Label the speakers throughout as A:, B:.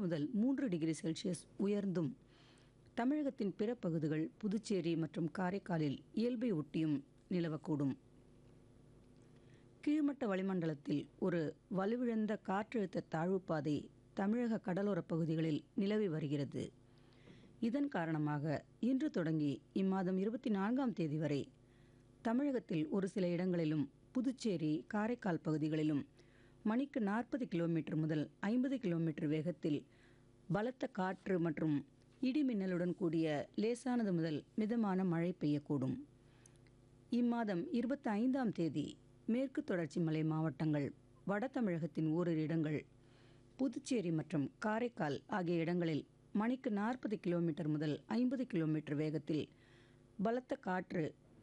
A: முதல் மூன்று degree Celsius உயர்ந்தும் தமிழகத்தின் பிற பகுதிகள் புதுச்சேரி மற்றும் காரைக்காலில் இயல்பை ஒட்டியும் நிலவக்கூடும் கீழ்மட்ட வளிமண்டலத்தில் ஒரு வலுவிழந்த காற்றழுத்த தாழ்வுப்பாதை தமிழக கடலோரப் பகுதிகளில் நிலவி வருகிறது இதன் காரணமாக இன்று தொடங்கி இம்மாதம் இருபத்தி நான்காம் தேதி வரை தமிழகத்தில் ஒரு சில இடங்களிலும் புதுச்சேரி காரைக்கால் பகுதிகளிலும் மணிக்கு நாற்பது கிலோமீட்டர் முதல் ஐம்பது கிலோமீட்டர் வேகத்தில் பலத்த காற்று மற்றும் இடி மின்னலுடன் கூடிய லேசானது முதல் மிதமான மழை பெய்யக்கூடும் இம்மாதம் இருபத்தி ஐந்தாம் தேதி மேற்கு தொடர்ச்சி மலை மாவட்டங்கள் வட தமிழகத்தின் ஓரிரு இடங்கள் புதுச்சேரி மற்றும் காரைக்கால் ஆகிய இடங்களில் மணிக்கு நாற்பது கிலோமீட்டர் முதல் ஐம்பது கிலோமீட்டர் வேகத்தில் பலத்த காற்று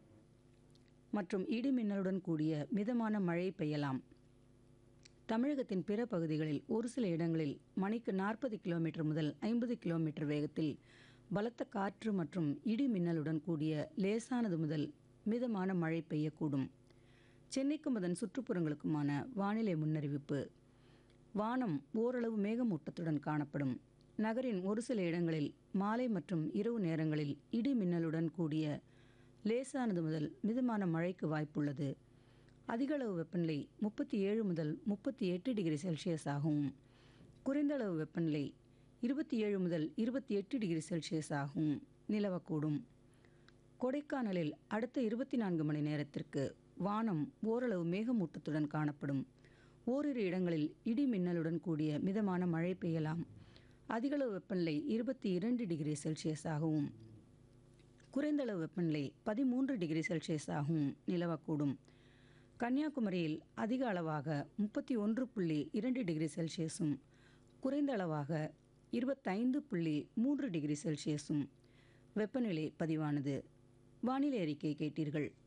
A: மற்றும் இடி மின்னலுடன் கூடிய மிதமான மழை பெய்யலாம் தமிழகத்தின் பிற பகுதிகளில் ஒரு சில இடங்களில் மணிக்கு நாற்பது கிலோமீட்டர் முதல் ஐம்பது கிலோமீட்டர் வேகத்தில் பலத்த காற்று மற்றும் இடி மின்னலுடன் கூடிய லேசானது முதல் மிதமான மழை பெய்யக்கூடும் சென்னைக்கும் அதன் சுற்றுப்புறங்களுக்குமான வானிலை முன்னறிவிப்பு வானம் ஓரளவு மேகமூட்டத்துடன் காணப்படும் நகரின் ஒரு சில இடங்களில் மாலை மற்றும் இரவு நேரங்களில் இடி மின்னலுடன் கூடிய லேசானது முதல் மிதமான மழைக்கு வாய்ப்புள்ளது அதிகளவு வெப்பநிலை முப்பத்தி ஏழு முதல் முப்பத்தி எட்டு டிகிரி செல்சியஸ் ஆகவும் குறைந்த அளவு வெப்பநிலை இருபத்தி ஏழு முதல் இருபத்தி எட்டு டிகிரி செல்சியஸ் ஆகவும் நிலவக்கூடும் கொடைக்கானலில் அடுத்த இருபத்தி நான்கு மணி நேரத்திற்கு வானம் ஓரளவு மேகமூட்டத்துடன் காணப்படும் ஓரிரு இடங்களில் இடி மின்னலுடன் கூடிய மிதமான மழை பெய்யலாம் அதிகளவு வெப்பநிலை இருபத்தி இரண்டு டிகிரி செல்சியஸ் ஆகவும் குறைந்த அளவு வெப்பநிலை பதிமூன்று டிகிரி செல்சியஸ் ஆகவும் நிலவக்கூடும் கன்னியாகுமரியில் அதிக அளவாக முப்பத்தி ஒன்று புள்ளி இரண்டு டிகிரி செல்சியஸும் குறைந்த அளவாக இருபத்தைந்து புள்ளி மூன்று டிகிரி செல்சியஸும் வெப்பநிலை பதிவானது வானிலை அறிக்கை கேட்டீர்கள்